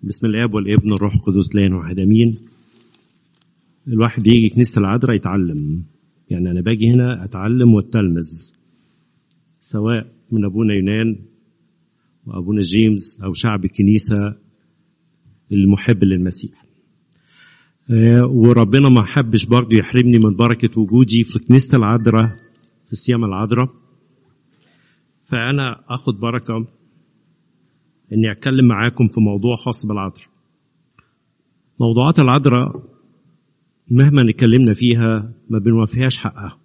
بسم الاب والابن والروح القدس لا واحد امين الواحد بيجي كنيسه العذراء يتعلم يعني انا باجي هنا اتعلم واتلمذ سواء من ابونا يونان وابونا جيمس او شعب الكنيسه المحب للمسيح آه، وربنا ما حبش برضه يحرمني من بركه وجودي في كنيسه العذراء في السيامه العذراء فانا اخد بركه اني اتكلم معاكم في موضوع خاص بالعذراء موضوعات العذراء مهما اتكلمنا فيها ما بنوفيهاش حقها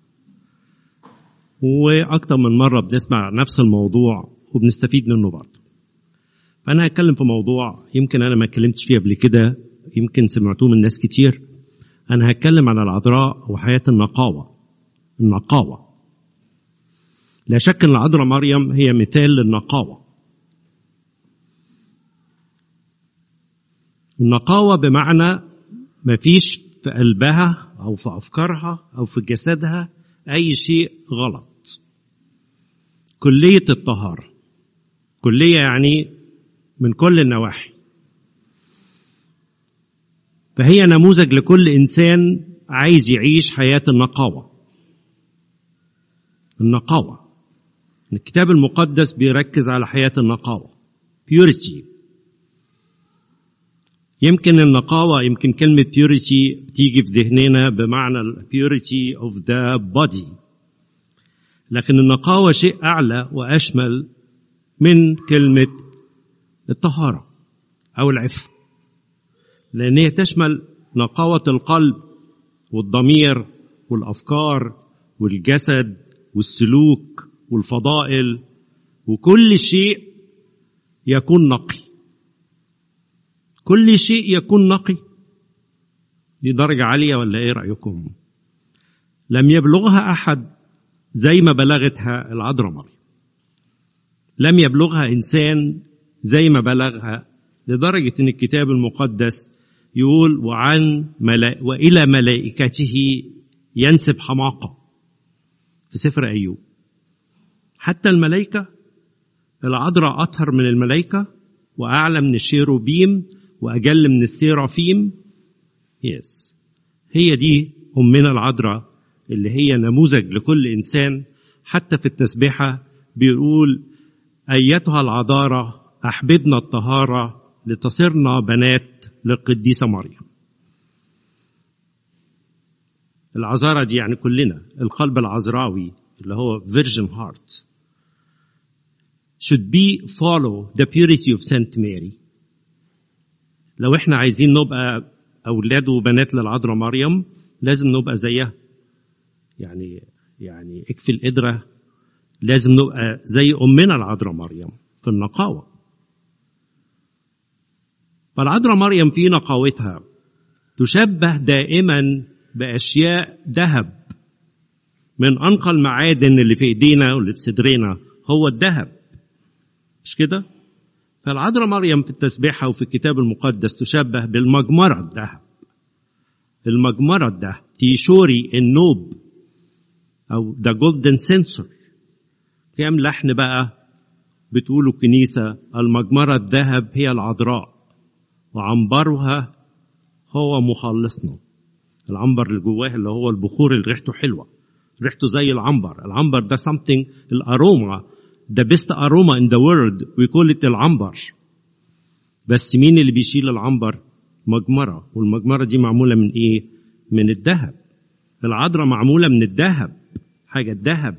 واكتر من مره بنسمع نفس الموضوع وبنستفيد منه برضه فانا هتكلم في موضوع يمكن انا ما اتكلمتش فيه قبل كده يمكن سمعتوه من ناس كتير انا هتكلم عن العذراء وحياه النقاوه النقاوه لا شك ان العذراء مريم هي مثال للنقاوه النقاوة بمعنى ما فيش في قلبها أو في أفكارها أو في جسدها أي شيء غلط كلية الطهارة كلية يعني من كل النواحي فهي نموذج لكل إنسان عايز يعيش حياة النقاوة النقاوة الكتاب المقدس بيركز على حياة النقاوة purity يمكن النقاوة يمكن كلمة purity بتيجي في ذهننا بمعنى purity of the body لكن النقاوة شيء أعلى وأشمل من كلمة الطهارة أو العفة لأن هي تشمل نقاوة القلب والضمير والأفكار والجسد والسلوك والفضائل وكل شيء يكون نقي كل شيء يكون نقي دي درجة عالية ولا ايه رأيكم لم يبلغها أحد زي ما بلغتها العذراء مريم لم يبلغها إنسان زي ما بلغها لدرجة إن الكتاب المقدس يقول وعن ملا... وإلى ملائكته ينسب حماقة في سفر أيوب حتى الملائكة العذراء أطهر من الملائكة وأعلى من الشيروبيم وأجل من السيرافيم يس هي دي أمنا العذراء اللي هي نموذج لكل إنسان حتى في التسبيحة بيقول أيتها العذارة أحببنا الطهارة لتصرنا بنات للقديسة مريم العذارة دي يعني كلنا القلب العذراوي اللي هو virgin heart should be follow the purity of Saint Mary لو احنا عايزين نبقى اولاد وبنات للعذراء مريم لازم نبقى زيها يعني يعني اكفي القدره لازم نبقى زي امنا العذراء مريم في النقاوه فالعذراء مريم في نقاوتها تشبه دائما باشياء ذهب من انقى المعادن اللي في ايدينا واللي في صدرنا هو الذهب مش كده فالعذراء مريم في التسبيحة وفي الكتاب المقدس تشبه بالمجمرة الذهب المجمرة الذهب تيشوري النوب أو ذا جولدن سنسور كام لحن بقى بتقولوا الكنيسة المجمرة الذهب هي العذراء وعنبرها هو مخلصنا العنبر اللي جواه اللي هو البخور اللي ريحته حلوة ريحته زي العنبر العنبر ده something الأروما the best aroma in the world we call it العنبر بس مين اللي بيشيل العنبر مجمرة والمجمرة دي معمولة من ايه من الذهب العذراء معمولة من الذهب حاجة الذهب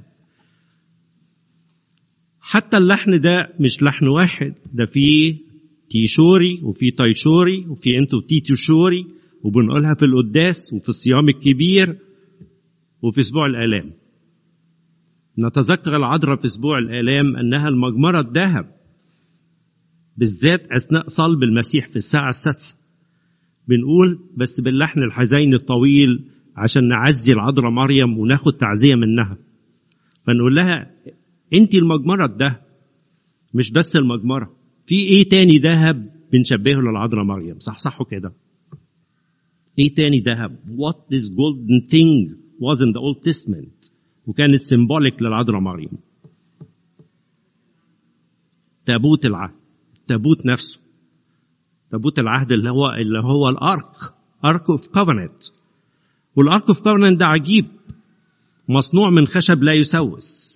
حتى اللحن ده مش لحن واحد ده فيه تيشوري وفي تايشوري وفي انتو تيتوشوري وبنقولها في القداس وفي الصيام الكبير وفي اسبوع الالام نتذكر العذراء في اسبوع الالام انها المجمره الذهب بالذات اثناء صلب المسيح في الساعه السادسه بنقول بس باللحن الحزين الطويل عشان نعزي العذراء مريم وناخد تعزيه منها فنقول لها انت المجمره الذهب مش بس المجمره في ايه تاني ذهب بنشبهه للعذراء مريم صح صحوا كده ايه تاني ذهب what this golden thing was in the old testament وكانت سيمبوليك للعذراء مريم تابوت العهد تابوت نفسه تابوت العهد اللي هو اللي هو الارك ارك اوف كوفننت والارك اوف كوفننت ده عجيب مصنوع من خشب لا يسوس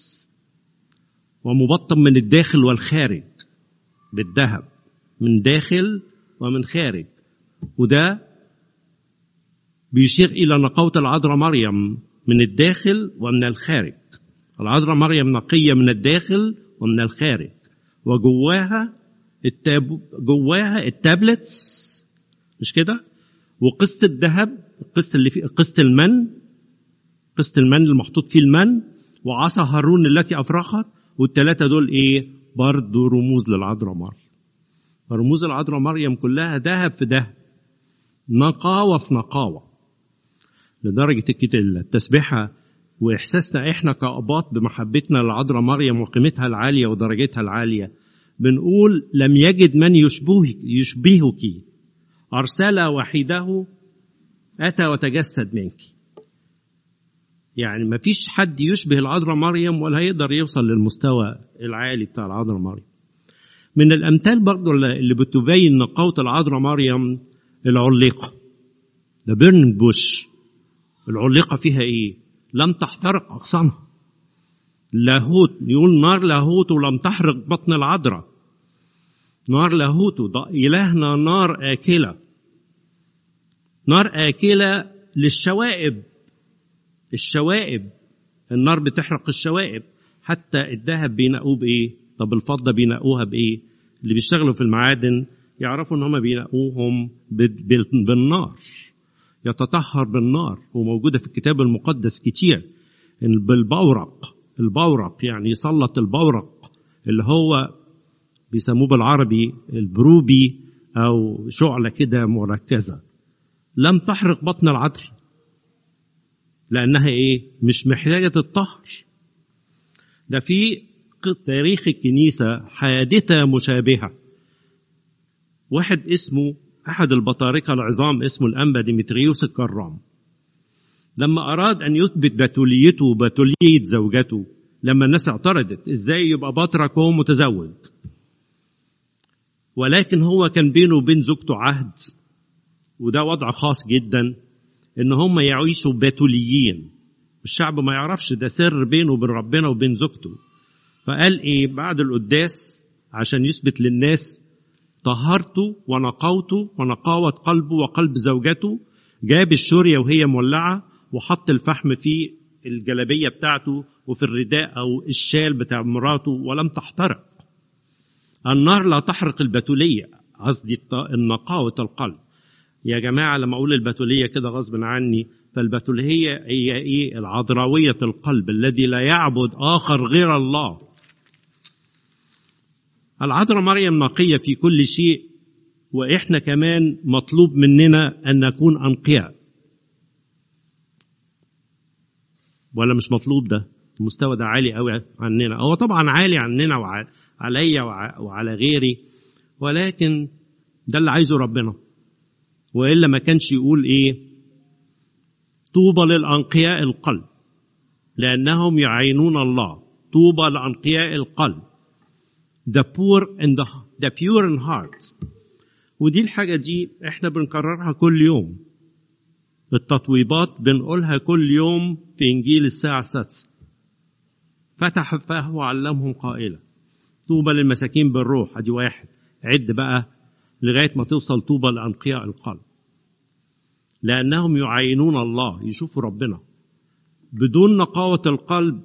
ومبطن من الداخل والخارج بالذهب من داخل ومن خارج وده بيشير إلى نقاوة العذراء مريم من الداخل ومن الخارج العذراء مريم نقية من الداخل ومن الخارج وجواها التاب جواها التابلتس مش كده وقسط الذهب القسط اللي فيه قسط المن قسط المن المحطوط فيه المن وعصا هارون التي افرخت والثلاثه دول ايه برضه رموز للعذراء مريم رموز العذراء مريم كلها ذهب في ذهب نقاوه في نقاوه لدرجه التسبيحه واحساسنا احنا كاباط بمحبتنا للعذراء مريم وقيمتها العاليه ودرجتها العاليه بنقول لم يجد من يشبهك يشبهك ارسل وحيده اتى وتجسد منك يعني ما فيش حد يشبه العذراء مريم ولا هيقدر يوصل للمستوى العالي بتاع العذراء مريم من الامثال برضو اللي بتبين نقاوة العذراء مريم العليقة ده بيرن بوش العليقة فيها ايه لم تحترق أغصانها لاهوت يقول نار لاهوت ولم تحرق بطن العذراء نار لاهوت إلهنا نار آكلة نار آكلة للشوائب الشوائب النار بتحرق الشوائب حتى الذهب بينقوه بايه طب الفضه بينقوها بايه اللي بيشتغلوا في المعادن يعرفوا ان هم بينقوهم بالنار يتطهر بالنار وموجوده في الكتاب المقدس كتير بالبورق البورق يعني يسلط البورق اللي هو بيسموه بالعربي البروبي او شعله كده مركزه لم تحرق بطن العذر لانها ايه مش محتاجه الطهر ده في تاريخ الكنيسه حادثه مشابهه واحد اسمه احد البطاركه العظام اسمه الانبا ديمتريوس الكرام لما اراد ان يثبت بتوليته وبتوليه زوجته لما الناس اعترضت ازاي يبقى بطرك وهو متزوج ولكن هو كان بينه وبين زوجته عهد وده وضع خاص جدا ان هم يعيشوا بتوليين الشعب ما يعرفش ده سر بينه وبين ربنا وبين زوجته فقال ايه بعد القداس عشان يثبت للناس طهرته ونقوته ونقاوة قلبه وقلب زوجته جاب الشورية وهي مولعة وحط الفحم في الجلبية بتاعته وفي الرداء أو الشال بتاع مراته ولم تحترق النار لا تحرق البتولية قصدي النقاوة القلب يا جماعة لما أقول البتولية كده غصب عني فالبتولية هي إيه العذراوية القلب الذي لا يعبد آخر غير الله العذراء مريم نقية في كل شيء وإحنا كمان مطلوب مننا أن نكون أنقياء ولا مش مطلوب ده المستوى ده عالي قوي عننا هو طبعا عالي عننا وعليا وعلى غيري ولكن ده اللي عايزه ربنا والا ما كانش يقول ايه طوبى للانقياء القلب لانهم يعينون الله طوبى لانقياء القلب the poor in the, the pure in heart ودي الحاجه دي احنا بنكررها كل يوم التطويبات بنقولها كل يوم في انجيل الساعه السادسه فتح فاه وعلمهم قائلا طوبى للمساكين بالروح ادي واحد عد بقى لغايه ما توصل طوبى لانقياء القلب لانهم يعينون الله يشوفوا ربنا بدون نقاوه القلب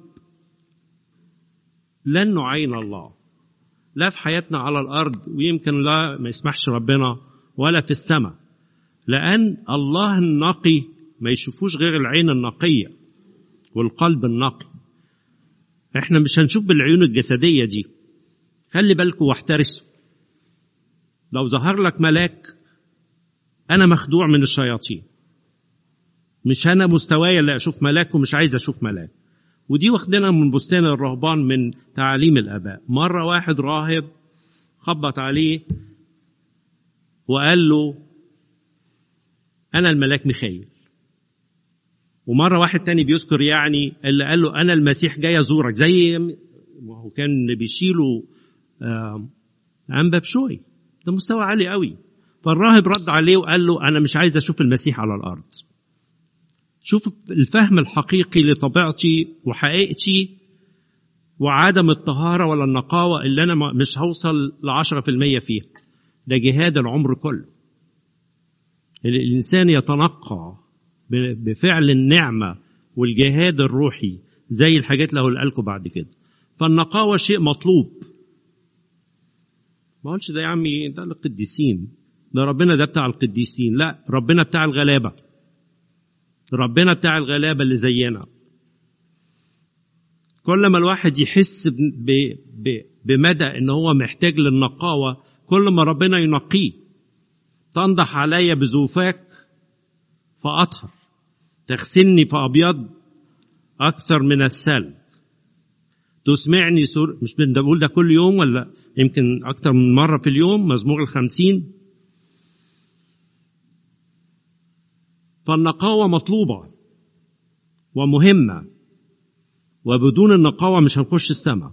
لن نعين الله لا في حياتنا على الارض ويمكن لا ما يسمحش ربنا ولا في السماء لان الله النقي ما يشوفوش غير العين النقيه والقلب النقي احنا مش هنشوف بالعيون الجسديه دي خلي بالكم واحترسوا لو ظهر لك ملاك انا مخدوع من الشياطين مش انا مستواي اللي اشوف ملاك ومش عايز اشوف ملاك ودي واخدينها من بستان الرهبان من تعاليم الاباء مره واحد راهب خبط عليه وقال له انا الملاك ميخائيل ومره واحد تاني بيذكر يعني اللي قال له انا المسيح جاي ازورك زي ما هو كان بيشيله انبا بشوي ده مستوى عالي قوي فالراهب رد عليه وقال له انا مش عايز اشوف المسيح على الارض شوف الفهم الحقيقي لطبيعتي وحقيقتي وعدم الطهارة ولا النقاوة اللي أنا مش هوصل لعشرة في المية فيها ده جهاد العمر كله الإنسان يتنقى بفعل النعمة والجهاد الروحي زي الحاجات اللي هقولها لكم بعد كده فالنقاوة شيء مطلوب ما قلتش ده يا عمي ده للقديسين ده ربنا ده بتاع القديسين لا ربنا بتاع الغلابة ربنا بتاع الغلابة اللي زينا كل ما الواحد يحس ب ب بمدى ان هو محتاج للنقاوة كل ما ربنا ينقيه تنضح علي بزوفاك فأطهر تغسلني فأبيض أكثر من السلب تسمعني سور مش بقول ده كل يوم ولا يمكن أكثر من مرة في اليوم مزمور الخمسين فالنقاوة مطلوبة ومهمة وبدون النقاوة مش هنخش السماء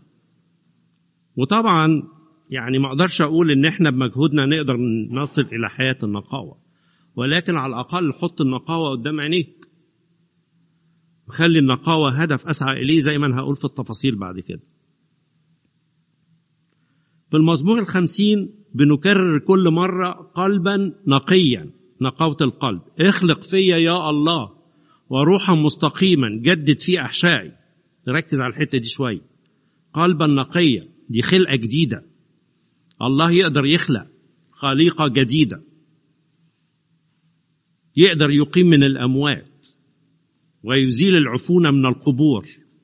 وطبعا يعني ما اقدرش اقول ان احنا بمجهودنا نقدر نصل الى حياة النقاوة ولكن على الاقل حط النقاوة قدام عينيك وخلي النقاوة هدف اسعى اليه زي ما انا هقول في التفاصيل بعد كده في المزمور الخمسين بنكرر كل مرة قلبا نقيا نقاوة القلب اخلق فيا يا الله وروحا مستقيما جدد في احشائي نركز على الحته دي شويه قلبا نقيا دي خلقه جديده الله يقدر يخلق خليقه جديده يقدر يقيم من الاموات ويزيل العفونه من القبور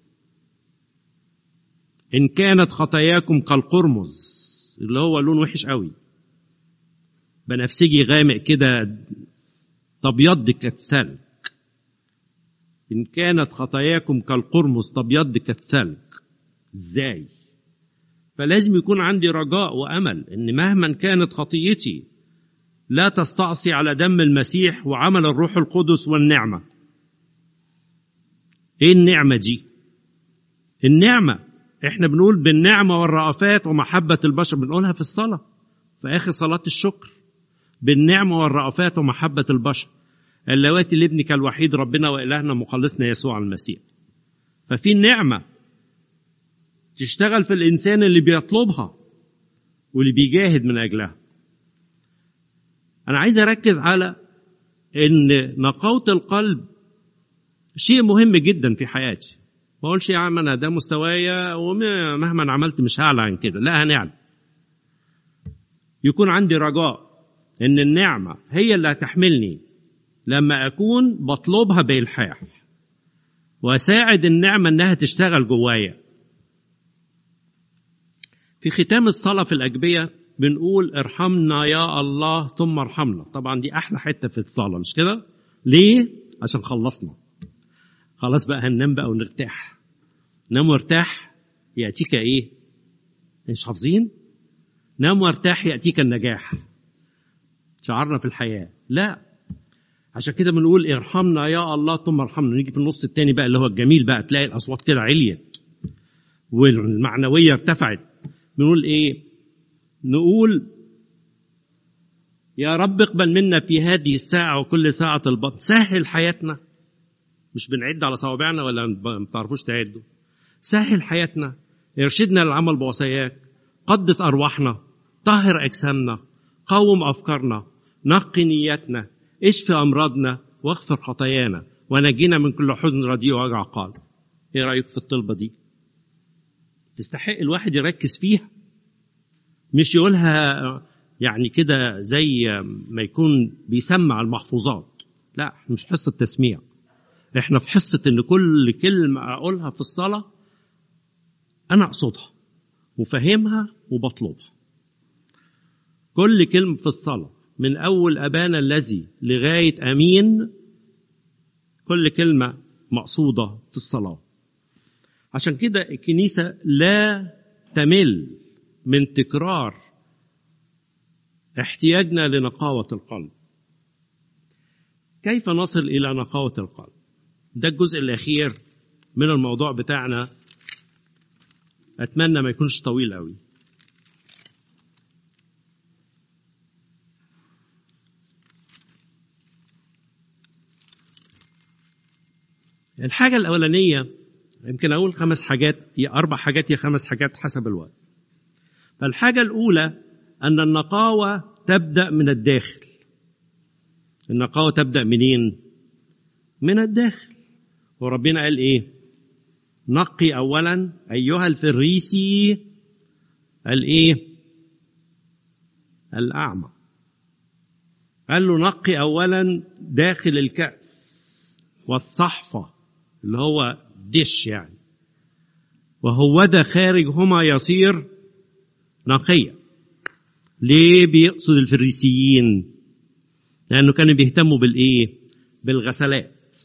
ان كانت خطاياكم كالقرمز اللي هو لون وحش قوي بنفسجي غامق كده تبيض كالثلج إن كانت خطاياكم كالقرمز تبيض كالثلج إزاي؟ فلازم يكون عندي رجاء وأمل إن مهما كانت خطيتي لا تستعصي على دم المسيح وعمل الروح القدس والنعمة. إيه النعمة دي؟ النعمة إحنا بنقول بالنعمة والرأفات ومحبة البشر بنقولها في الصلاة في آخر صلاة الشكر بالنعمة والرأفات ومحبة البشر اللواتي لابنك الوحيد ربنا وإلهنا مخلصنا يسوع المسيح ففي النعمة تشتغل في الإنسان اللي بيطلبها واللي بيجاهد من أجلها أنا عايز أركز على إن نقاوة القلب شيء مهم جدا في حياتي ما أقولش يا عم أنا ده مستوايا ومهما عملت مش هعلى عن كده لا هنعلى يكون عندي رجاء إن النعمة هي اللي هتحملني لما أكون بطلبها بإلحاح وأساعد النعمة إنها تشتغل جوايا في ختام الصلاة في الأجبية بنقول ارحمنا يا الله ثم ارحمنا طبعا دي أحلى حتة في الصلاة مش كده ليه عشان خلصنا خلاص بقى هننام بقى ونرتاح نام وارتاح يأتيك إيه مش حافظين نام وارتاح يأتيك النجاح شعرنا في الحياة لا عشان كده بنقول ارحمنا يا الله ثم ارحمنا نيجي في النص الثاني بقى اللي هو الجميل بقى تلاقي الاصوات كده عليت والمعنويه ارتفعت بنقول ايه نقول يا رب اقبل منا في هذه الساعة وكل ساعة البطن سهل حياتنا مش بنعد على صوابعنا ولا ما بتعرفوش تعدوا سهل حياتنا ارشدنا للعمل بوصاياك قدس أرواحنا طهر أجسامنا قوم أفكارنا نقي نياتنا اشفي امراضنا واغفر خطايانا ونجينا من كل حزن رديء ووجع قلب ايه رايك في الطلبه دي تستحق الواحد يركز فيها مش يقولها يعني كده زي ما يكون بيسمع المحفوظات لا مش حصه تسميع احنا في حصه ان كل كلمه اقولها في الصلاه انا اقصدها وفهمها وبطلبها كل كلمه في الصلاه من أول أبانا الذي لغاية أمين كل كلمة مقصودة في الصلاة عشان كده الكنيسة لا تمل من تكرار احتياجنا لنقاوة القلب كيف نصل إلى نقاوة القلب ده الجزء الأخير من الموضوع بتاعنا أتمنى ما يكونش طويل قوي الحاجة الأولانية يمكن أقول خمس حاجات يا أربع حاجات يا خمس حاجات حسب الوقت فالحاجة الأولى أن النقاوة تبدأ من الداخل النقاوة تبدأ منين؟ من الداخل وربنا قال إيه؟ نقي أولا أيها الفريسي الإيه؟ الأعمى قال له نقي أولا داخل الكأس والصحفة اللي هو دش يعني وهو ده خارجهما يصير نقيا ليه بيقصد الفريسيين لأنه كانوا بيهتموا بالإيه بالغسلات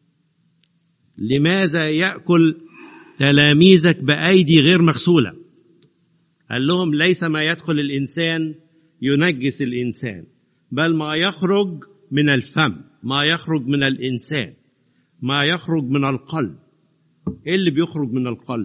لماذا يأكل تلاميذك بأيدي غير مغسولة قال لهم ليس ما يدخل الإنسان ينجس الإنسان بل ما يخرج من الفم ما يخرج من الإنسان ما يخرج من القلب ايه اللي بيخرج من القلب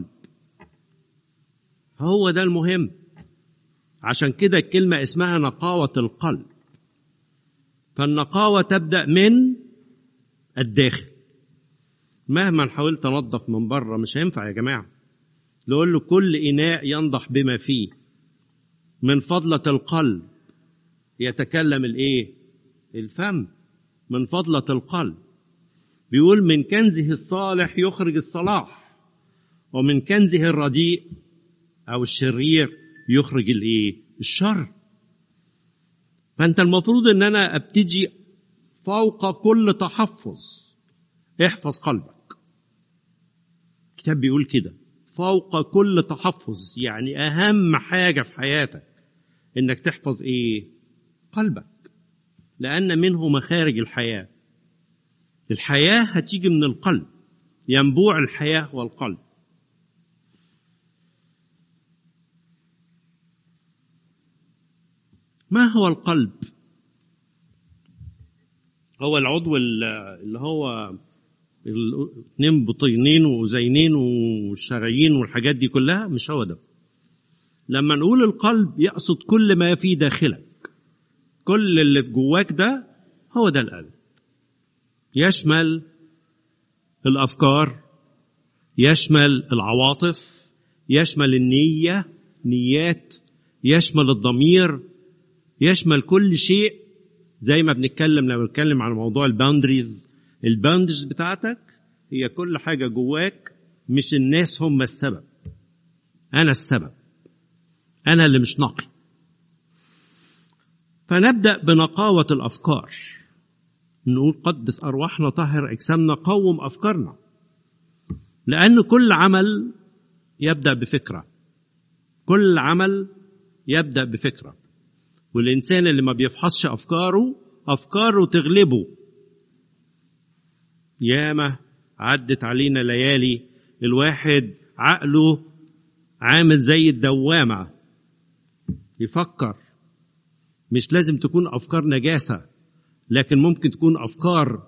هو ده المهم عشان كده الكلمة اسمها نقاوة القلب فالنقاوة تبدأ من الداخل مهما حاولت انظف من بره مش هينفع يا جماعة نقول له كل إناء ينضح بما فيه من فضلة القلب يتكلم الايه الفم من فضلة القلب بيقول من كنزه الصالح يخرج الصلاح ومن كنزه الرديء او الشرير يخرج الايه الشر فانت المفروض ان انا ابتدي فوق كل تحفظ احفظ قلبك الكتاب بيقول كده فوق كل تحفظ يعني اهم حاجه في حياتك انك تحفظ ايه قلبك لان منه مخارج الحياه الحياة هتيجي من القلب ينبوع الحياة والقلب ما هو القلب هو العضو اللي هو اثنين بطينين وزينين وشرايين والحاجات دي كلها مش هو ده لما نقول القلب يقصد كل ما في داخلك كل اللي في جواك ده هو ده القلب يشمل الافكار يشمل العواطف يشمل النيه نيات يشمل الضمير يشمل كل شيء زي ما بنتكلم لما بنتكلم عن موضوع الباوندريز الباوندريز بتاعتك هي كل حاجه جواك مش الناس هم السبب انا السبب انا اللي مش نقي فنبدا بنقاوه الافكار نقول قدس أرواحنا طهر أجسامنا قوم أفكارنا لأن كل عمل يبدأ بفكرة كل عمل يبدأ بفكرة والإنسان اللي ما بيفحصش أفكاره أفكاره تغلبه ياما عدت علينا ليالي الواحد عقله عامل زي الدوامة يفكر مش لازم تكون أفكار نجاسة لكن ممكن تكون افكار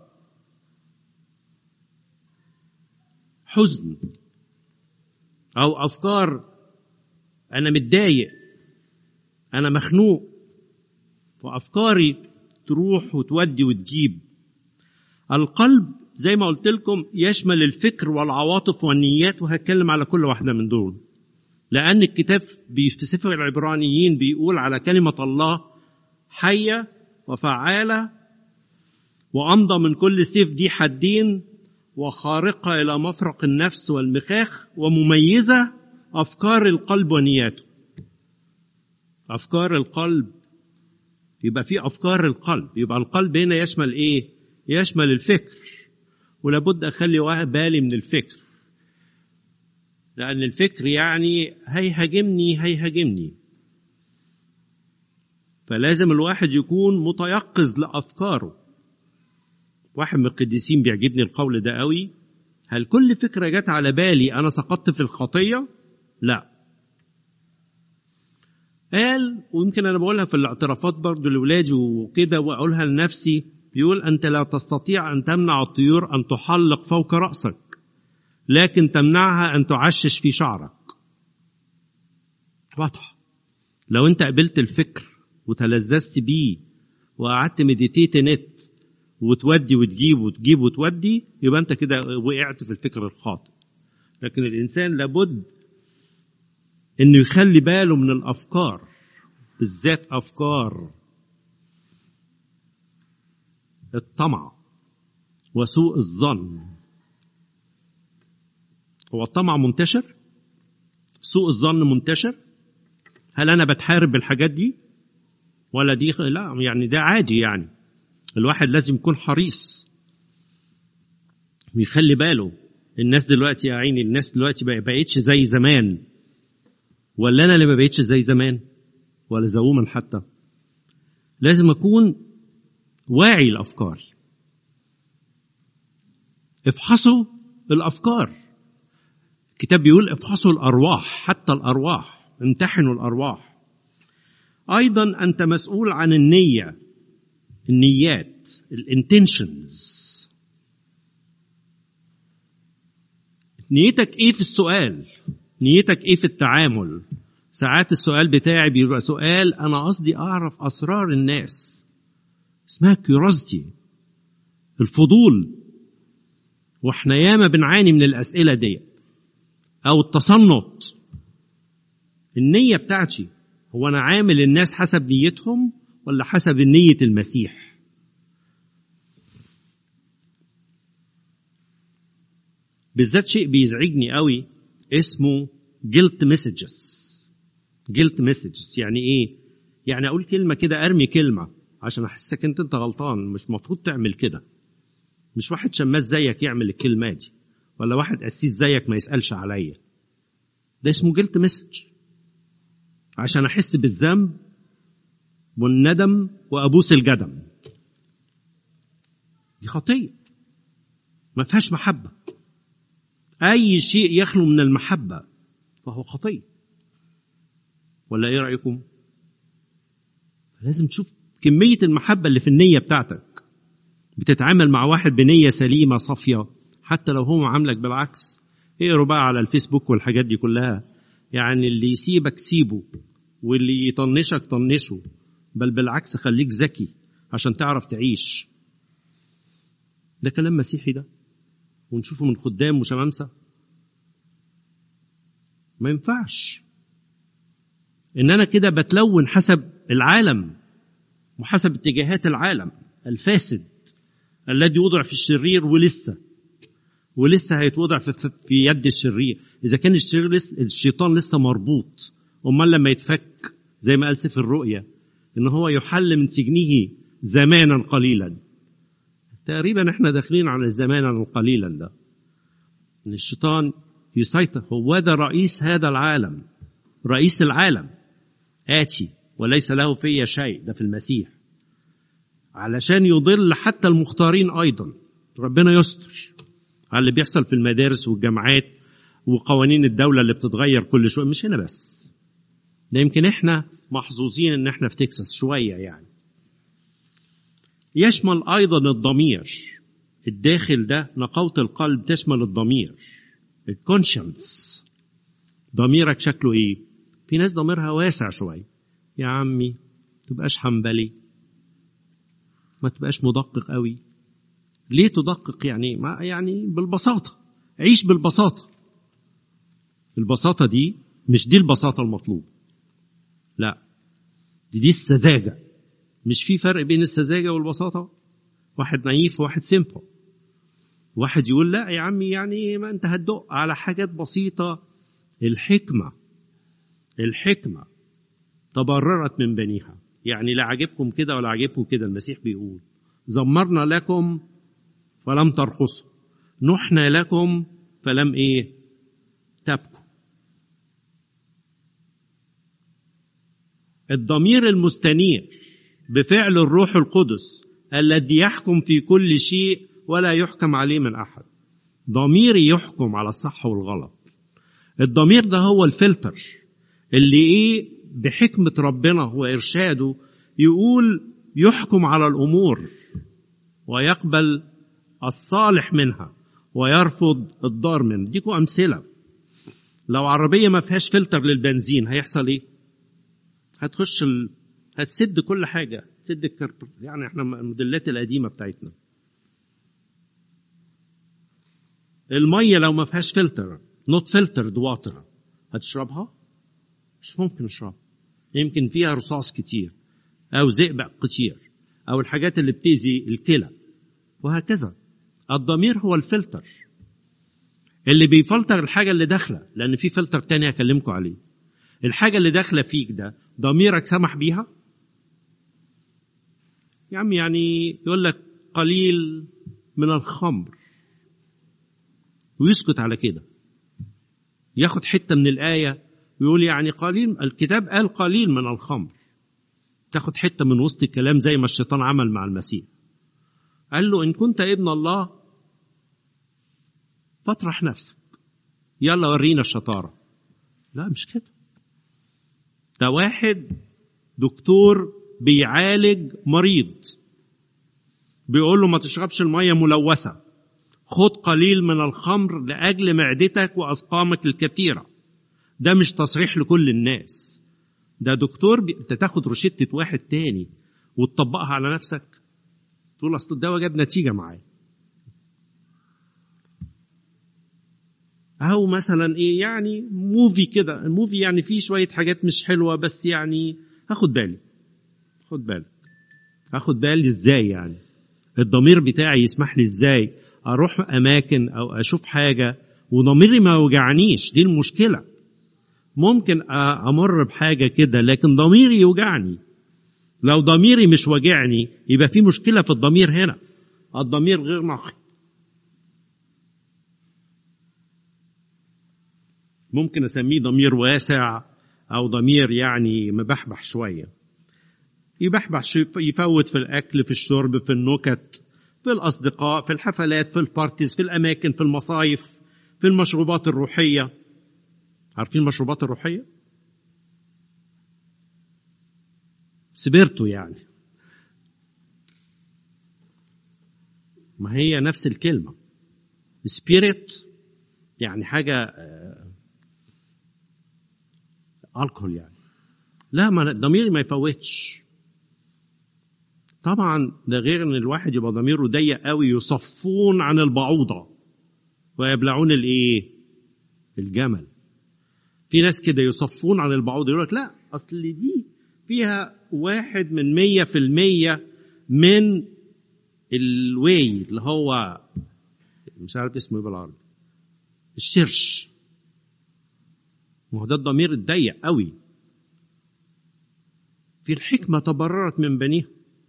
حزن او افكار انا متضايق انا مخنوق وافكاري تروح وتودي وتجيب القلب زي ما قلت لكم يشمل الفكر والعواطف والنيات وهتكلم على كل واحده من دول لان الكتاب في سفر العبرانيين بيقول على كلمه الله حيه وفعاله وأمضى من كل سيف دي حدين وخارقة إلى مفرق النفس والمخاخ ومميزة أفكار القلب ونياته أفكار القلب يبقى في أفكار القلب يبقى القلب هنا يشمل إيه؟ يشمل الفكر ولابد أخلي واحد بالي من الفكر لأن الفكر يعني هيهاجمني هيهاجمني فلازم الواحد يكون متيقظ لأفكاره واحد من القديسين بيعجبني القول ده قوي هل كل فكرة جت على بالي أنا سقطت في الخطية؟ لا قال ويمكن أنا بقولها في الاعترافات برضو لولادي وكده وأقولها لنفسي بيقول أنت لا تستطيع أن تمنع الطيور أن تحلق فوق رأسك لكن تمنعها أن تعشش في شعرك واضح لو أنت قبلت الفكر وتلذذت بيه وقعدت مديتيت نت وتودي وتجيب وتجيب وتودي يبقى انت كده وقعت في الفكر الخاطئ لكن الانسان لابد انه يخلي باله من الافكار بالذات افكار الطمع وسوء الظن هو الطمع منتشر سوء الظن منتشر هل انا بتحارب بالحاجات دي ولا دي لا يعني ده عادي يعني الواحد لازم يكون حريص ويخلي باله الناس دلوقتي يا عيني الناس دلوقتي ما بقتش زي زمان ولا انا اللي ما بقتش زي زمان ولا زوما حتى لازم اكون واعي الافكار افحصوا الافكار الكتاب بيقول افحصوا الارواح حتى الارواح امتحنوا الارواح ايضا انت مسؤول عن النيه النيات الانتنشنز نيتك ايه في السؤال نيتك ايه في التعامل ساعات السؤال بتاعي بيبقى سؤال انا قصدي اعرف اسرار الناس اسمها كيورازيتي الفضول واحنا ياما بنعاني من الاسئله دي او التصنت النيه بتاعتي هو انا عامل الناس حسب نيتهم ولا حسب نيه المسيح بالذات شيء بيزعجني قوي اسمه جلت مسجز جلت مسجز يعني ايه يعني اقول كلمه كده ارمي كلمه عشان احسسك انت انت غلطان مش مفروض تعمل كده مش واحد شماس زيك يعمل الكلمه دي ولا واحد قسيس زيك ما يسالش عليا ده اسمه جلت مسج عشان احس بالذنب والندم وابوس الجدم دي خطيه ما فيهاش محبه اي شيء يخلو من المحبه فهو خطيه ولا ايه رايكم لازم تشوف كميه المحبه اللي في النيه بتاعتك بتتعامل مع واحد بنيه سليمه صافيه حتى لو هو عاملك بالعكس اقروا بقى على الفيسبوك والحاجات دي كلها يعني اللي يسيبك سيبه واللي يطنشك طنشه بل بالعكس خليك ذكي عشان تعرف تعيش ده كلام مسيحي ده ونشوفه من خدام وشمامسه ما ينفعش ان انا كده بتلون حسب العالم وحسب اتجاهات العالم الفاسد الذي وضع في الشرير ولسه ولسه هيتوضع في, في يد الشرير اذا كان الشرير لسه الشيطان لسه مربوط امال لما يتفك زي ما قال سفر الرؤيا ان هو يحل من سجنه زمانا قليلا تقريبا احنا داخلين على الزمان القليلا ده ان الشيطان يسيطر هو ده رئيس هذا العالم رئيس العالم آتي وليس له في شيء ده في المسيح علشان يضل حتى المختارين أيضا ربنا يستر على اللي بيحصل في المدارس والجامعات وقوانين الدولة اللي بتتغير كل شوية مش هنا بس ده يمكن احنا محظوظين ان احنا في تكساس شوية يعني يشمل ايضا الضمير الداخل ده نقاوة القلب تشمل الضمير الكونشنس ضميرك شكله ايه في ناس ضميرها واسع شوية يا عمي تبقاش حنبلي ما تبقاش مدقق قوي ليه تدقق يعني ما يعني بالبساطة عيش بالبساطة البساطة دي مش دي البساطة المطلوبة لا دي دي السذاجة مش في فرق بين السذاجة والبساطة واحد نايف وواحد سيمبل واحد يقول لا يا عمي يعني ما انت هتدق على حاجات بسيطة الحكمة الحكمة تبررت من بنيها يعني لا عجبكم كده ولا عجبكم كده المسيح بيقول زمرنا لكم فلم ترقصوا نحنا لكم فلم ايه تبكوا الضمير المستنير بفعل الروح القدس الذي يحكم في كل شيء ولا يحكم عليه من احد ضميري يحكم على الصح والغلط الضمير ده هو الفلتر اللي ايه بحكمة ربنا وإرشاده يقول يحكم على الأمور ويقبل الصالح منها ويرفض الضار منها ديكوا أمثلة لو عربية ما فيهاش فلتر للبنزين هيحصل إيه؟ هتخش ال... هتسد كل حاجة تسد الكرب يعني احنا الموديلات القديمة بتاعتنا الميه لو ما فيهاش فلتر نوت فلترد واتر هتشربها مش ممكن اشربها يمكن فيها رصاص كتير او زئبق كتير او الحاجات اللي بتأذي الكلى وهكذا الضمير هو الفلتر اللي بيفلتر الحاجه اللي داخله لان في فلتر تاني هكلمكم عليه الحاجه اللي داخله فيك ده ضميرك سمح بيها يا عم يعني يقول لك قليل من الخمر ويسكت على كده ياخد حته من الايه ويقول يعني قليل الكتاب قال قليل من الخمر تاخد حته من وسط الكلام زي ما الشيطان عمل مع المسيح قال له ان كنت ابن الله فاطرح نفسك يلا ورينا الشطاره لا مش كده ده واحد دكتور بيعالج مريض بيقول له ما تشربش الميه ملوثه خد قليل من الخمر لاجل معدتك واسقامك الكثيره ده مش تصريح لكل الناس ده دكتور بي... انت تاخد روشته واحد تاني وتطبقها على نفسك تقول اصل الدواء جاب نتيجه معايا او مثلا ايه يعني موفي كده الموفي يعني فيه شويه حاجات مش حلوه بس يعني هاخد بالي خد بالك هاخد بالي ازاي يعني الضمير بتاعي يسمح لي ازاي اروح اماكن او اشوف حاجه وضميري ما يوجعنيش دي المشكله ممكن امر بحاجه كده لكن ضميري يوجعني لو ضميري مش واجعني يبقى في مشكله في الضمير هنا الضمير غير نقي ممكن اسميه ضمير واسع او ضمير يعني مبحبح شويه يبحبح يفوت في الاكل في الشرب في النكت في الاصدقاء في الحفلات في البارتيز في الاماكن في المصايف في المشروبات الروحيه عارفين المشروبات الروحيه سبيرتو يعني ما هي نفس الكلمه سبيريت يعني حاجه الكحول يعني لا ما ضميري ما يفوتش طبعا ده غير ان الواحد يبقى ضميره ضيق قوي يصفون عن البعوضه ويبلعون الايه الجمل في ناس كده يصفون عن البعوضه يقول لك لا اصل دي فيها واحد من مية في المية من الواي اللي هو مش عارف اسمه ايه بالعربي الشرش ما هو ده الضمير الضيق قوي في الحكمة تبررت من بنيها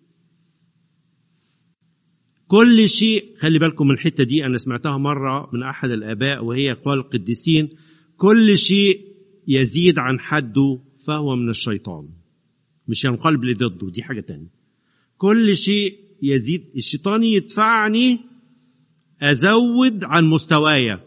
كل شيء خلي بالكم من الحتة دي أنا سمعتها مرة من أحد الآباء وهي قال القديسين كل شيء يزيد عن حده فهو من الشيطان مش ينقلب لضده دي حاجة تانية كل شيء يزيد الشيطان يدفعني أزود عن مستوايا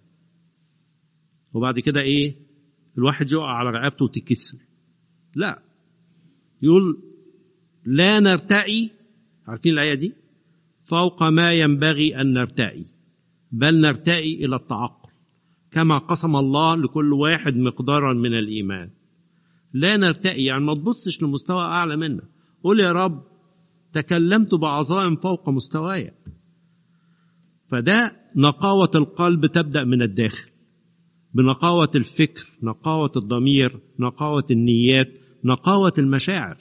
وبعد كده إيه الواحد يقع على رقبته وتتكسر لا يقول لا نرتقي عارفين الآية دي فوق ما ينبغي أن نرتقي بل نرتقي إلى التعقل كما قسم الله لكل واحد مقدارا من الإيمان لا نرتقي يعني ما تبصش لمستوى أعلى منا قول يا رب تكلمت بعظائم فوق مستواي فده نقاوة القلب تبدأ من الداخل بنقاوة الفكر نقاوة الضمير نقاوة النيات نقاوة المشاعر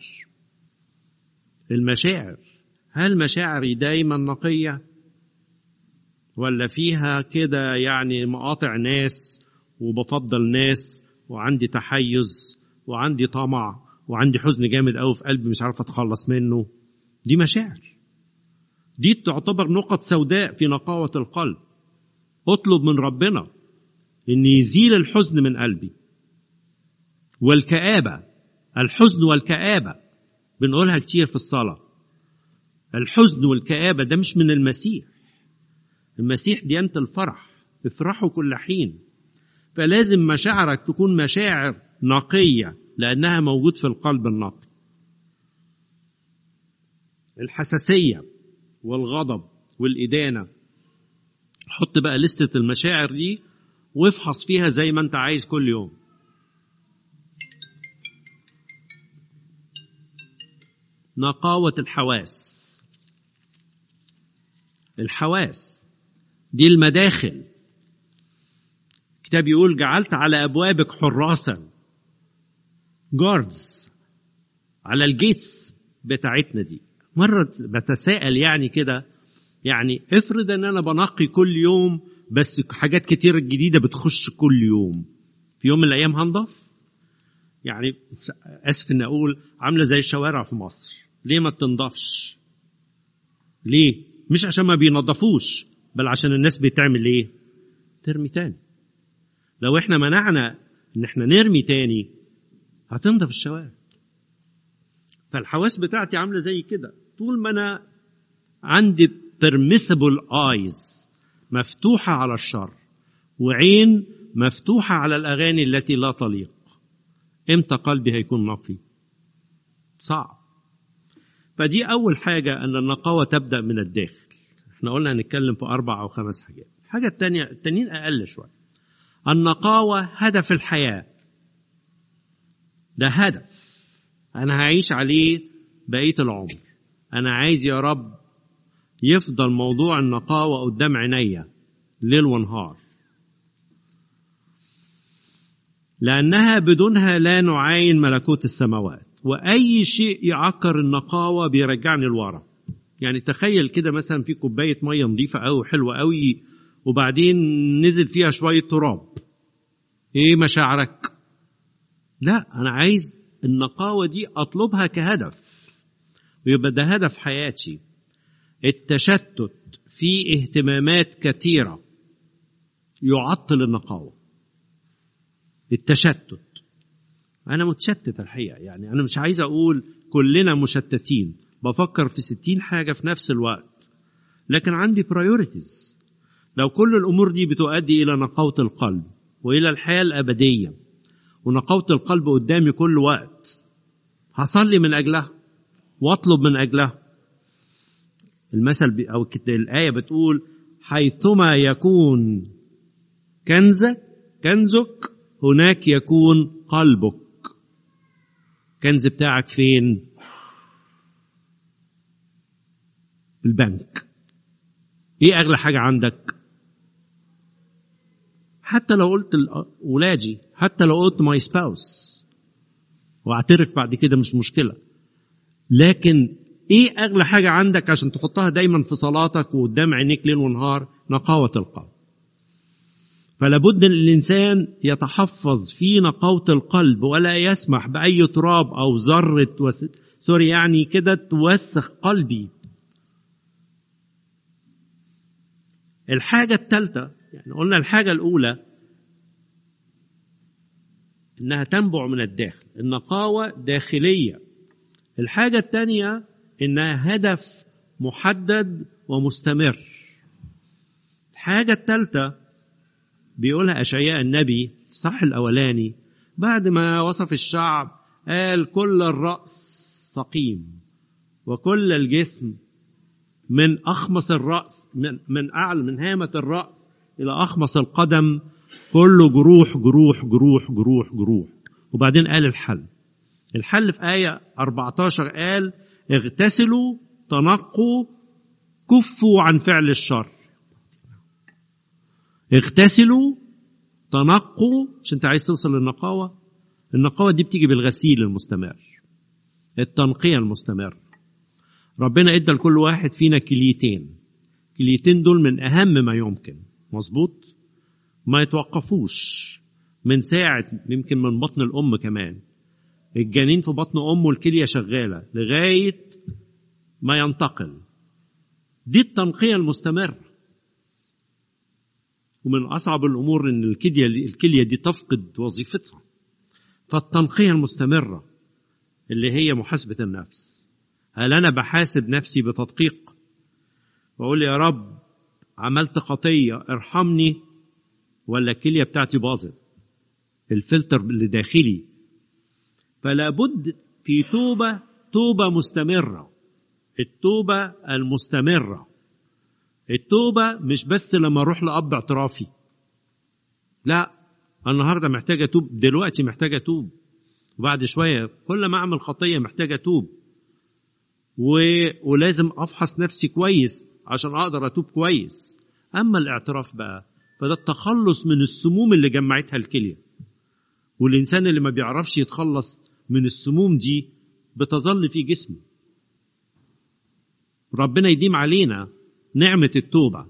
المشاعر هل مشاعري دايما نقية ولا فيها كده يعني مقاطع ناس وبفضل ناس وعندي تحيز وعندي طمع وعندي حزن جامد قوي في قلبي مش عارف اتخلص منه دي مشاعر دي تعتبر نقط سوداء في نقاوة القلب اطلب من ربنا ان يزيل الحزن من قلبي والكآبة الحزن والكآبة بنقولها كتير في الصلاة الحزن والكآبة ده مش من المسيح المسيح ديانة الفرح افرحوا كل حين فلازم مشاعرك تكون مشاعر نقية لأنها موجود في القلب النقي الحساسية والغضب والإدانة حط بقى لستة المشاعر دي وافحص فيها زي ما انت عايز كل يوم نقاوة الحواس الحواس دي المداخل الكتاب يقول جعلت على ابوابك حراسا جاردز على الجيتس بتاعتنا دي مرة بتساءل يعني كده يعني افرض ان انا بنقي كل يوم بس حاجات كتير جديدة بتخش كل يوم في يوم من الايام هنضف يعني اسف ان اقول عاملة زي الشوارع في مصر ليه ما بتنضفش ليه مش عشان ما بينضفوش بل عشان الناس بتعمل ايه ترمي تاني لو احنا منعنا ان احنا نرمي تاني هتنضف الشوارع فالحواس بتاعتي عامله زي كده طول ما انا عندي permissible eyes مفتوحه على الشر وعين مفتوحه على الاغاني التي لا تليق امتى قلبي هيكون نقي صعب فدي اول حاجه ان النقاوه تبدا من الداخل احنا قلنا هنتكلم في اربع او خمس حاجات الحاجه الثانيه التانيين اقل شويه النقاوه هدف الحياه ده هدف انا هعيش عليه بقيه العمر انا عايز يا رب يفضل موضوع النقاوه قدام عينيا ليل ونهار لانها بدونها لا نعاين ملكوت السماوات واي شيء يعكر النقاوه بيرجعني لورا يعني تخيل كده مثلا في كوبايه ميه نظيفه قوي حلوه قوي وبعدين نزل فيها شويه تراب ايه مشاعرك لا انا عايز النقاوه دي اطلبها كهدف ويبقى ده هدف حياتي التشتت في اهتمامات كثيره يعطل النقاوه التشتت انا متشتت الحقيقه يعني انا مش عايز اقول كلنا مشتتين بفكر في ستين حاجه في نفس الوقت لكن عندي برايورتيز لو كل الامور دي بتؤدي الى نقاوه القلب والى الحياه الابديه ونقاوه القلب قدامي كل وقت هصلي من اجلها واطلب من اجلها المثل او الايه بتقول حيثما يكون كنزك كنزك هناك يكون قلبك الكنز بتاعك فين البنك ايه اغلى حاجه عندك حتى لو قلت لاولادي حتى لو قلت ماي سباوس واعترف بعد كده مش مشكله لكن ايه اغلى حاجه عندك عشان تحطها دايما في صلاتك وقدام عينيك ليل ونهار نقاوه القلب فلا بد ان الانسان يتحفظ في نقاوه القلب ولا يسمح باي تراب او ذره وس... سوري يعني كده توسخ قلبي الحاجه الثالثه يعني قلنا الحاجه الاولى انها تنبع من الداخل النقاوه داخليه الحاجه الثانيه انها هدف محدد ومستمر الحاجه الثالثه بيقولها اشعياء النبي صح الاولاني بعد ما وصف الشعب قال كل الراس سقيم وكل الجسم من اخمص الراس من من اعلى من هامه الراس الى اخمص القدم كله جروح جروح جروح جروح جروح وبعدين قال الحل الحل في آية 14 قال اغتسلوا تنقوا كفوا عن فعل الشر اغتسلوا تنقوا مش انت عايز توصل للنقاوة النقاوة دي بتيجي بالغسيل المستمر التنقية المستمر ربنا ادى لكل واحد فينا كليتين كليتين دول من اهم ما يمكن مظبوط ما يتوقفوش من ساعة يمكن من بطن الأم كمان الجنين في بطن أمه الكلية شغالة لغاية ما ينتقل دي التنقية المستمرة ومن أصعب الأمور إن الكلية الكلية دي تفقد وظيفتها فالتنقية المستمرة اللي هي محاسبة النفس هل أنا بحاسب نفسي بتدقيق وأقول يا رب عملت خطية ارحمني ولا الكلية بتاعتي باظت الفلتر اللي داخلي فلا بد في توبة توبة مستمرة التوبة المستمرة التوبة مش بس لما أروح لأب اعترافي لا النهاردة محتاج أتوب دلوقتي محتاج أتوب وبعد شوية كل ما أعمل خطية محتاج أتوب و... ولازم أفحص نفسي كويس عشان أقدر أتوب كويس أما الاعتراف بقى فده التخلص من السموم اللي جمعتها الكليه والانسان اللي ما بيعرفش يتخلص من السموم دي بتظل في جسمه ربنا يديم علينا نعمه التوبه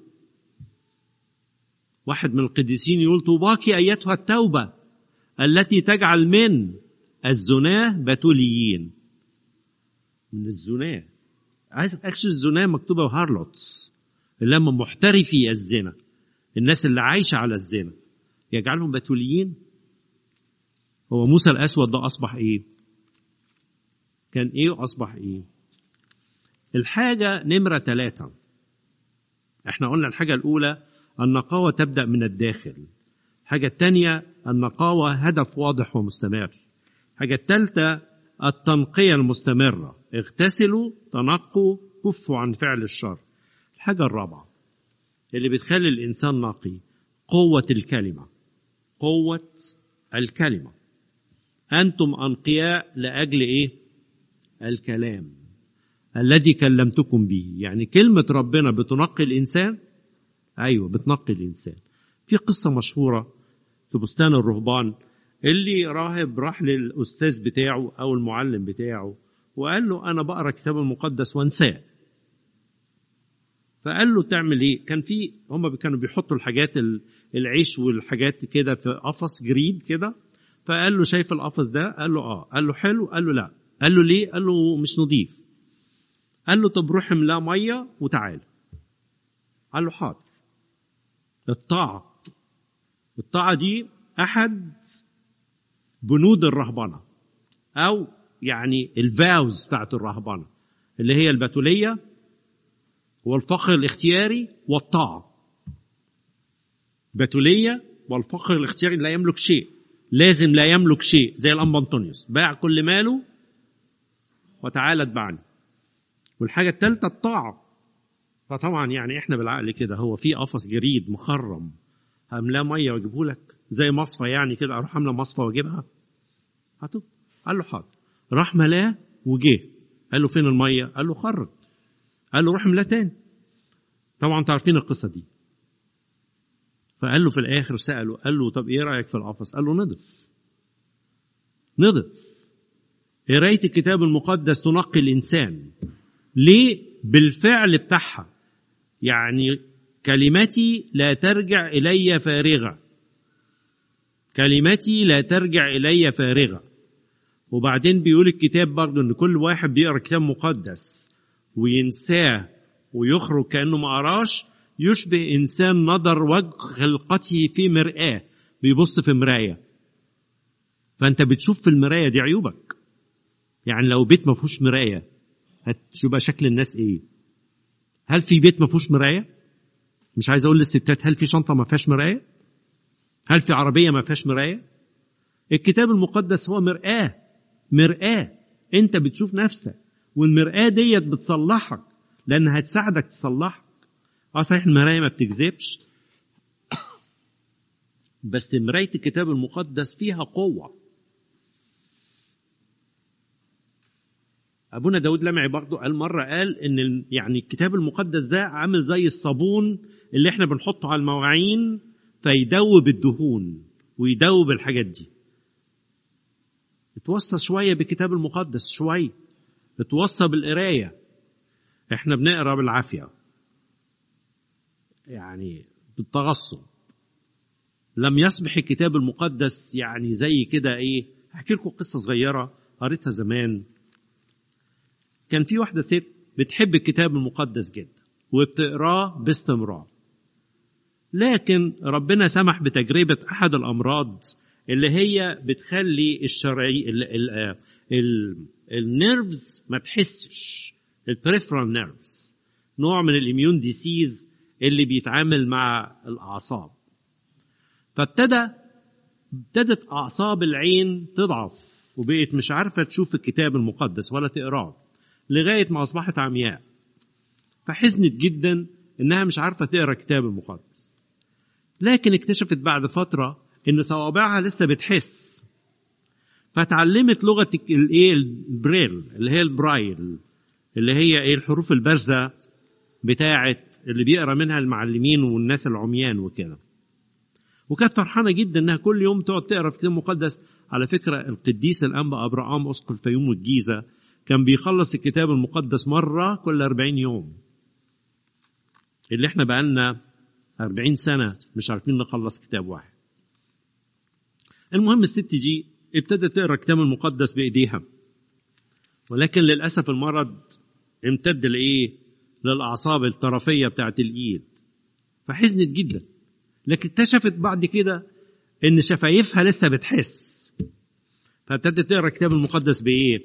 واحد من القديسين يقول طوباك ايتها التوبه التي تجعل من الزناه بتوليين من الزناه اكشن الزناه مكتوبه هارلوتس اللي هم محترفي الزنا الناس اللي عايشه على الزنا يجعلهم بتوليين هو موسى الاسود ده اصبح ايه كان ايه واصبح ايه الحاجه نمره ثلاثه احنا قلنا الحاجه الاولى النقاوه تبدا من الداخل الحاجه الثانيه النقاوه هدف واضح ومستمر الحاجه الثالثه التنقيه المستمره اغتسلوا تنقوا كفوا عن فعل الشر الحاجه الرابعه اللي بتخلي الانسان نقي قوه الكلمه قوه الكلمه انتم انقياء لاجل ايه الكلام الذي كلمتكم به يعني كلمه ربنا بتنقي الانسان ايوه بتنقي الانسان في قصه مشهوره في بستان الرهبان اللي راهب راح للاستاذ بتاعه او المعلم بتاعه وقال له انا بقرا الكتاب المقدس وانساه فقال له تعمل ايه كان في هم كانوا بيحطوا الحاجات العيش والحاجات كده في قفص جريد كده فقال له شايف القفص ده قال له اه قال له حلو قال له لا قال له ليه قال له مش نظيف قال له طب روح املاه ميه وتعال قال له حاضر الطاعه الطاعه دي احد بنود الرهبنه او يعني الفاوز بتاعت الرهبنه اللي هي البتوليه والفخر الاختياري والطاعه بتوليه والفخر الاختياري لا يملك شيء لازم لا يملك شيء زي الأنبا أنطونيوس باع كل ماله وتعالى اتبعني والحاجة الثالثة الطاعة فطبعا يعني احنا بالعقل كده هو في قفص جريد مخرم هملاه ميه واجيبه لك زي مصفى يعني كده اروح املى مصفى واجيبها هاتوا قال له حاضر راح ملاه وجه قال له فين الميه قال له خرج قال له روح املاه تاني طبعا انتوا عارفين القصه دي فقال له في الاخر ساله قال له طب ايه رايك في القفص قال له نضف نضف قرايه الكتاب المقدس تنقي الانسان ليه بالفعل بتاعها يعني كلمتي لا ترجع الي فارغه كلمتي لا ترجع الي فارغه وبعدين بيقول الكتاب برضه ان كل واحد بيقرا كتاب مقدس وينساه ويخرج كانه ما قراش يشبه انسان نظر وجه خلقته في مرآة بيبص في مراية فانت بتشوف في المراية دي عيوبك يعني لو بيت ما فيهوش مراية هتشوف شكل الناس ايه هل في بيت ما فيهوش مراية مش عايز اقول للستات هل في شنطة ما فيهاش مراية هل في عربية ما فيهاش مراية الكتاب المقدس هو مرآة مرآة انت بتشوف نفسك والمرآة ديت بتصلحك لانها هتساعدك تصلحك اه صحيح المرايه ما بتكذبش بس مرايه الكتاب المقدس فيها قوه ابونا داود لمعي برضه قال مره قال ان يعني الكتاب المقدس ده عامل زي الصابون اللي احنا بنحطه على المواعين فيدوب الدهون ويدوب الحاجات دي اتوصى شويه بالكتاب المقدس شويه اتوصى بالقرايه احنا بنقرا بالعافيه يعني بالتغصب لم يصبح الكتاب المقدس يعني زي كده ايه احكي لكم قصه صغيره قريتها زمان كان في واحده ست بتحب الكتاب المقدس جدا وبتقراه باستمرار لكن ربنا سمح بتجربه احد الامراض اللي هي بتخلي الشرعي النيرفز ما تحسش البريفرال نيرفز نوع من الاميون ديسيز اللي بيتعامل مع الاعصاب فابتدى ابتدت اعصاب العين تضعف وبقت مش عارفه تشوف الكتاب المقدس ولا تقراه لغايه ما اصبحت عمياء فحزنت جدا انها مش عارفه تقرا الكتاب المقدس لكن اكتشفت بعد فتره ان صوابعها لسه بتحس فتعلمت لغه الايه البريل اللي هي البرايل اللي هي ايه الحروف البارزه بتاعه اللي بيقرا منها المعلمين والناس العميان وكده وكانت فرحانه جدا انها كل يوم تقعد تقرا في الكتاب المقدس على فكره القديس الانبا ابراهام اسقف الفيوم والجيزه كان بيخلص الكتاب المقدس مره كل 40 يوم اللي احنا بقالنا 40 سنه مش عارفين نخلص كتاب واحد المهم الست دي ابتدت تقرا الكتاب المقدس بايديها ولكن للاسف المرض امتد لايه للاعصاب الطرفيه بتاعت الايد فحزنت جدا لكن اكتشفت بعد كده ان شفايفها لسه بتحس فابتدت تقرا الكتاب المقدس بايه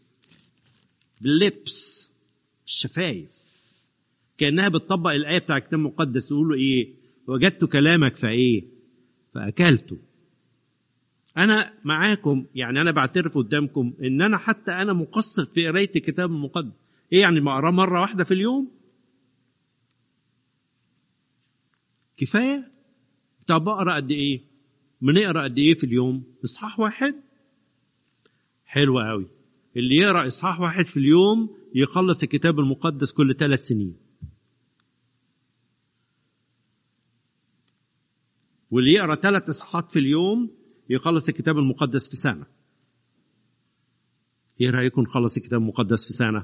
باللبس الشفايف كانها بتطبق الايه بتاع الكتاب المقدس تقول له ايه وجدت كلامك فايه فاكلته انا معاكم يعني انا بعترف قدامكم ان انا حتى انا مقصر في قرايه الكتاب المقدس ايه يعني ما اقراه مره واحده في اليوم كفايه طب بقرا قد ايه بنقرا قد ايه في اليوم اصحاح واحد حلو قوي اللي يقرا اصحاح واحد في اليوم يخلص الكتاب المقدس كل ثلاث سنين واللي يقرا ثلاث اصحاحات في اليوم يخلص الكتاب المقدس في سنه ايه رايكم نخلص الكتاب المقدس في سنه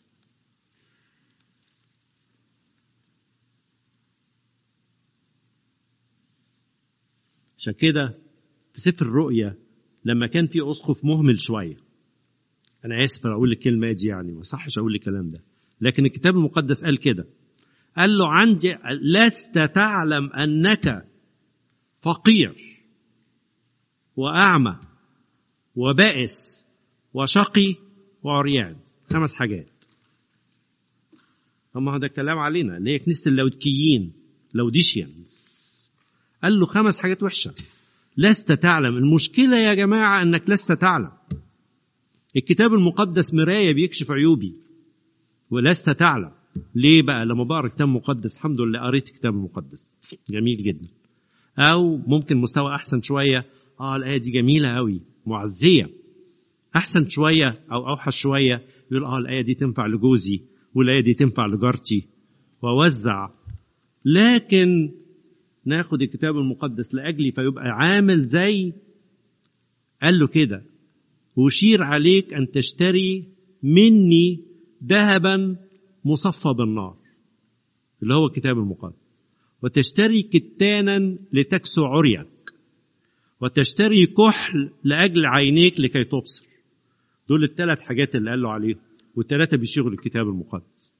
عشان كده في سفر الرؤيا لما كان في اسقف مهمل شويه انا اسف اقول الكلمه دي يعني ما صحش اقول الكلام ده لكن الكتاب المقدس قال كده قال له عندي لست تعلم انك فقير واعمى وبائس وشقي وعريان خمس حاجات اما هذا الكلام علينا اللي هي كنيسه اللودكيين لوديشيانز قال له خمس حاجات وحشه لست تعلم المشكله يا جماعه انك لست تعلم الكتاب المقدس مرايه بيكشف عيوبي ولست تعلم ليه بقى لما بقرا كتاب مقدس الحمد لله قريت الكتاب المقدس جميل جدا او ممكن مستوى احسن شويه اه الايه دي جميله قوي معزيه احسن شويه او اوحش شويه يقول اه الايه دي تنفع لجوزي والايه دي تنفع لجارتي واوزع لكن ناخد الكتاب المقدس لاجلي فيبقى عامل زي قال له كده أشير عليك أن تشتري مني ذهبا مصفى بالنار اللي هو الكتاب المقدس وتشتري كتانا لتكسو عريك وتشتري كحل لأجل عينيك لكي تبصر دول الثلاث حاجات اللي قال له عليهم والثلاثة بيشيغوا الكتاب المقدس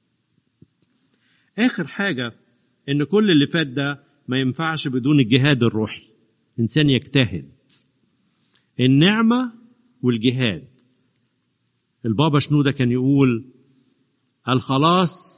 آخر حاجة إن كل اللي فات ده ما ينفعش بدون الجهاد الروحي إنسان يجتهد النعمة والجهاد البابا شنودة كان يقول الخلاص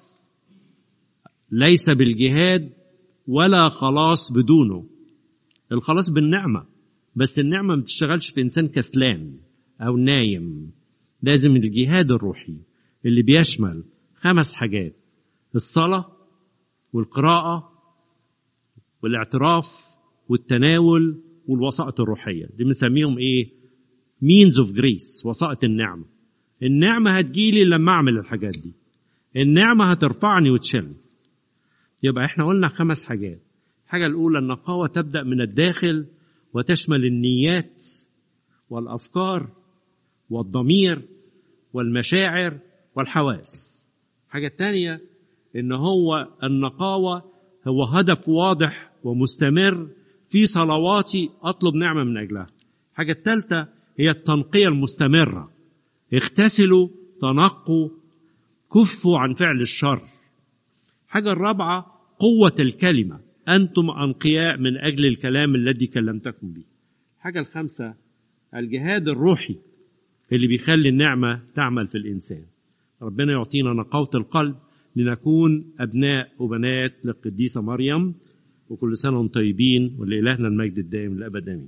ليس بالجهاد ولا خلاص بدونه الخلاص بالنعمة بس النعمة ما بتشتغلش في إنسان كسلان أو نايم لازم الجهاد الروحي اللي بيشمل خمس حاجات الصلاة والقراءة والاعتراف والتناول والوسائط الروحية دي بنسميهم إيه means of grace وسائط النعمة النعمة هتجيلي لما أعمل الحاجات دي النعمة هترفعني وتشيلني يبقى احنا قلنا خمس حاجات الحاجة الأولى النقاوة تبدأ من الداخل وتشمل النيات والأفكار والضمير والمشاعر والحواس الحاجة الثانية إن هو النقاوة هو هدف واضح ومستمر في صلواتي أطلب نعمة من أجلها الحاجة الثالثة هي التنقية المستمرة اغتسلوا تنقوا كفوا عن فعل الشر الحاجة الرابعة قوة الكلمة أنتم أنقياء من أجل الكلام الذي كلمتكم به الحاجة الخامسة الجهاد الروحي اللي بيخلي النعمة تعمل في الإنسان ربنا يعطينا نقاوة القلب لنكون أبناء وبنات للقديسة مريم وكل سنة وانتم طيبين ولإلهنا المجد الدائم للأبد آمين